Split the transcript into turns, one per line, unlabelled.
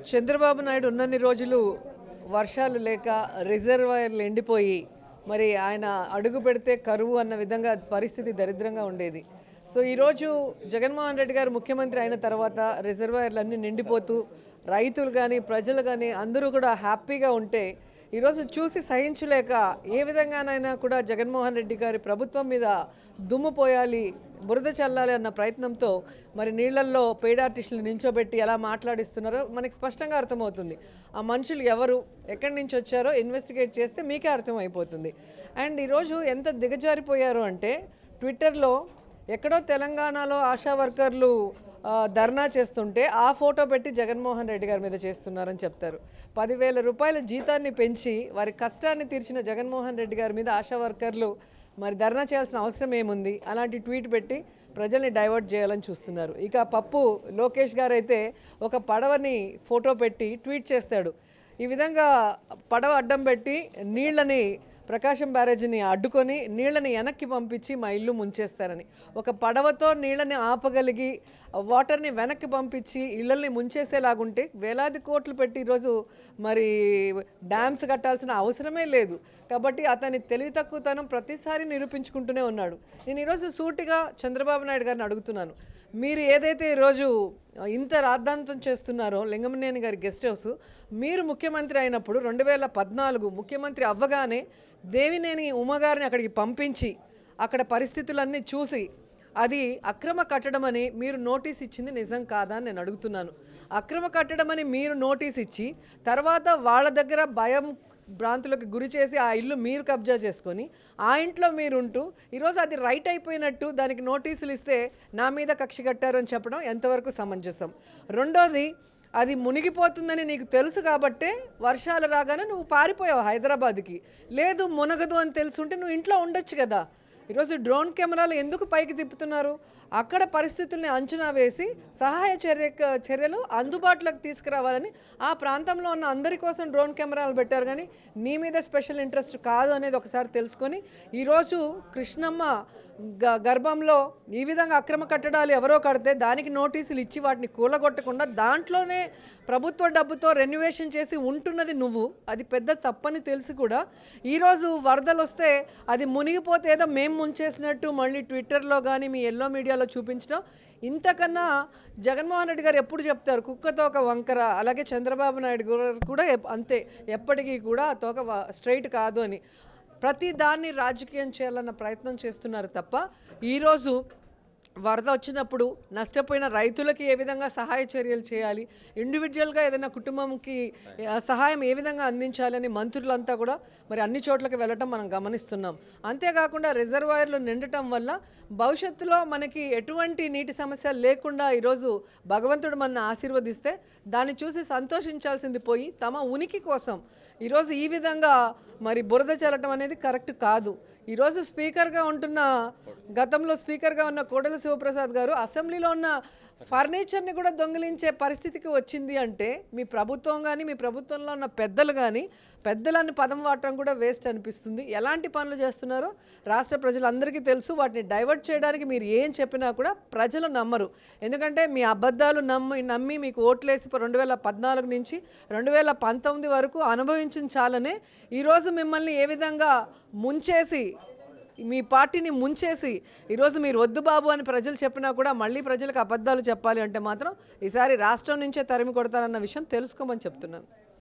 చంద్రబాబు నాయుడు ఉన్నన్ని రోజులు వర్షాలు లేక రిజర్వాయర్లు ఎండిపోయి మరి ఆయన అడుగు పెడితే కరువు అన్న విధంగా పరిస్థితి దరిద్రంగా ఉండేది సో ఈరోజు జగన్మోహన్ రెడ్డి గారు ముఖ్యమంత్రి అయిన తర్వాత రిజర్వాయర్లు అన్నీ నిండిపోతూ రైతులు కానీ ప్రజలు కానీ అందరూ కూడా హ్యాపీగా ఉంటే ఈరోజు చూసి సహించలేక ఏ విధంగానైనా కూడా జగన్మోహన్ రెడ్డి గారి ప్రభుత్వం మీద దుమ్ము పోయాలి బురద చల్లాలి అన్న ప్రయత్నంతో మరి నీళ్లల్లో పెయిడ్ ఆర్టిస్టులు నించోబెట్టి ఎలా మాట్లాడిస్తున్నారో మనకి స్పష్టంగా అర్థమవుతుంది ఆ మనుషులు ఎవరు ఎక్కడి నుంచి వచ్చారో ఇన్వెస్టిగేట్ చేస్తే మీకే అర్థమైపోతుంది అండ్ ఈరోజు ఎంత దిగజారిపోయారు అంటే ట్విట్టర్లో ఎక్కడో తెలంగాణలో ఆశా వర్కర్లు ఆ, ధర్నా చేస్తుంటే ఆ ఫోటో పెట్టి జగన్మోహన్ రెడ్డి గారి మీద చేస్తున్నారని చెప్తారు పదివేల రూపాయల జీతాన్ని పెంచి వారి కష్టాన్ని తీర్చిన జగన్మోహన్ రెడ్డి గారి మీద ఆశా వర్కర్లు మరి ధర్నా చేయాల్సిన అవసరం ఏముంది అలాంటి ట్వీట్ పెట్టి ప్రజల్ని డైవర్ట్ చేయాలని చూస్తున్నారు ఇక పప్పు లోకేష్ గారు అయితే ఒక పడవని ఫోటో పెట్టి ట్వీట్ చేస్తాడు ఈ విధంగా పడవ అడ్డం పెట్టి నీళ్ళని ప్రకాశం బ్యారేజీని అడ్డుకొని నీళ్ళని వెనక్కి పంపించి మా ఇల్లు ముంచేస్తారని ఒక పడవతో నీళ్ళని ఆపగలిగి వాటర్ని వెనక్కి పంపించి ఇళ్ళని ముంచేసేలాగుంటే వేలాది కోట్లు పెట్టి ఈరోజు మరి డ్యామ్స్ కట్టాల్సిన అవసరమే లేదు కాబట్టి అతని తెలివి తక్కువతనం ప్రతిసారి నిరూపించుకుంటూనే ఉన్నాడు నేను ఈరోజు సూటిగా చంద్రబాబు నాయుడు గారిని అడుగుతున్నాను మీరు ఏదైతే ఈరోజు ఇంత రాద్ధాంతం చేస్తున్నారో లింగమనేని గారి గెస్ట్ హౌస్ మీరు ముఖ్యమంత్రి అయినప్పుడు రెండు వేల పద్నాలుగు ముఖ్యమంత్రి అవ్వగానే దేవినేని ఉమ్మగారిని అక్కడికి పంపించి అక్కడ పరిస్థితులన్నీ చూసి అది అక్రమ కట్టడం అని మీరు నోటీస్ ఇచ్చింది నిజం కాదా అని నేను అడుగుతున్నాను అక్రమ కట్టడం అని మీరు నోటీస్ ఇచ్చి తర్వాత వాళ్ళ దగ్గర భయం భ్రాంతులకు గురి చేసి ఆ ఇల్లు మీరు కబ్జా చేసుకొని ఆ ఇంట్లో మీరు ఉంటూ ఈరోజు అది రైట్ అయిపోయినట్టు దానికి నోటీసులు ఇస్తే నా మీద కక్ష కట్టారు అని చెప్పడం ఎంతవరకు సమంజసం రెండోది అది మునిగిపోతుందని నీకు తెలుసు కాబట్టే వర్షాలు రాగానే నువ్వు పారిపోయావు హైదరాబాద్కి లేదు మునగదు అని తెలుసుంటే నువ్వు ఇంట్లో ఉండొచ్చు కదా ఈరోజు డ్రోన్ కెమెరాలు ఎందుకు పైకి తిప్పుతున్నారు అక్కడ పరిస్థితుల్ని అంచనా వేసి సహాయ చర్య చర్యలు అందుబాటులోకి తీసుకురావాలని ఆ ప్రాంతంలో ఉన్న అందరి కోసం డ్రోన్ కెమెరాలు పెట్టారు కానీ నీ మీద స్పెషల్ ఇంట్రెస్ట్ కాదు అనేది ఒకసారి తెలుసుకొని ఈరోజు కృష్ణమ్మ గ- గర్భంలో ఈ విధంగా అక్రమ కట్టడాలు ఎవరో కడితే దానికి నోటీసులు ఇచ్చి వాటిని కూలగొట్టకుండా దాంట్లోనే ప్రభుత్వ డబ్బుతో రెన్యువేషన్ చేసి ఉంటున్నది నువ్వు అది పెద్ద తప్పని తెలిసి కూడా ఈరోజు వరదలు వస్తే అది మునిగిపోతే ఏదో మేము ముంచేసినట్టు మళ్ళీ ట్విట్టర్లో కానీ మీ ఎల్లో మీడియాలో చూపించడం ఇంతకన్నా జగన్మోహన్ రెడ్డి గారు ఎప్పుడు చెప్తారు కుక్క తోక వంకర అలాగే చంద్రబాబు నాయుడు గారు కూడా ఎప్- అంతే ఎప్పటికీ కూడా ఆ తోక స్ట్రైట్ కాదు అని ప్రతి దాన్ని రాజకీయం చేయాలన్న ప్రయత్నం చేస్తున్నారు తప్ప ఈరోజు వరద వచ్చినప్పుడు నష్టపోయిన రైతులకి ఏ విధంగా సహాయ చర్యలు చేయాలి ఇండివిజువల్గా ఏదైనా కుటుంబంకి ఆ, సహాయం ఏ విధంగా అందించాలని మంత్రులంతా కూడా మరి అన్ని చోట్లకి వెళ్ళటం మనం గమనిస్తున్నాం అంతేకాకుండా రిజర్వాయర్లు నిండటం వల్ల భవిష్యత్తులో మనకి ఎటువంటి నీటి సమస్య లేకుండా ఈరోజు భగవంతుడు మన ఆశీర్వదిస్తే దాన్ని చూసి సంతోషించాల్సింది పోయి తమ ఉనికి కోసం ఈరోజు ఈ విధంగా మరి బురద చల్లటం అనేది కరెక్ట్ కాదు ఈరోజు స్పీకర్గా ఉంటున్న గతంలో స్పీకర్గా ఉన్న కోడెల శివప్రసాద్ గారు అసెంబ్లీలో ఉన్న ఫర్నిచర్ని కూడా దొంగిలించే పరిస్థితికి వచ్చింది అంటే మీ ప్రభుత్వం కానీ మీ ప్రభుత్వంలో ఉన్న పెద్దలు కానీ పెద్దలని పదం వాడటం కూడా వేస్ట్ అనిపిస్తుంది ఎలాంటి పనులు చేస్తున్నారో రాష్ట్ర ప్రజలందరికీ తెలుసు వాటిని డైవర్ట్ చేయడానికి మీరు ఏం చెప్పినా కూడా ప్రజలు నమ్మరు ఎందుకంటే మీ అబద్ధాలు నమ్మి నమ్మి మీకు ఓట్లేసి రెండు వేల పద్నాలుగు నుంచి రెండు వేల పంతొమ్మిది వరకు అనుభవించిన చాలనే ఈరోజు మిమ్మల్ని ఏ విధంగా ముంచేసి మీ పార్టీని ముంచేసి ఈరోజు మీరు వద్దు బాబు అని ప్రజలు చెప్పినా కూడా మళ్ళీ ప్రజలకు అబద్ధాలు చెప్పాలి అంటే మాత్రం ఈసారి రాష్ట్రం నుంచే తరిమి కొడతారన్న విషయం తెలుసుకోమని చెప్తున్నాను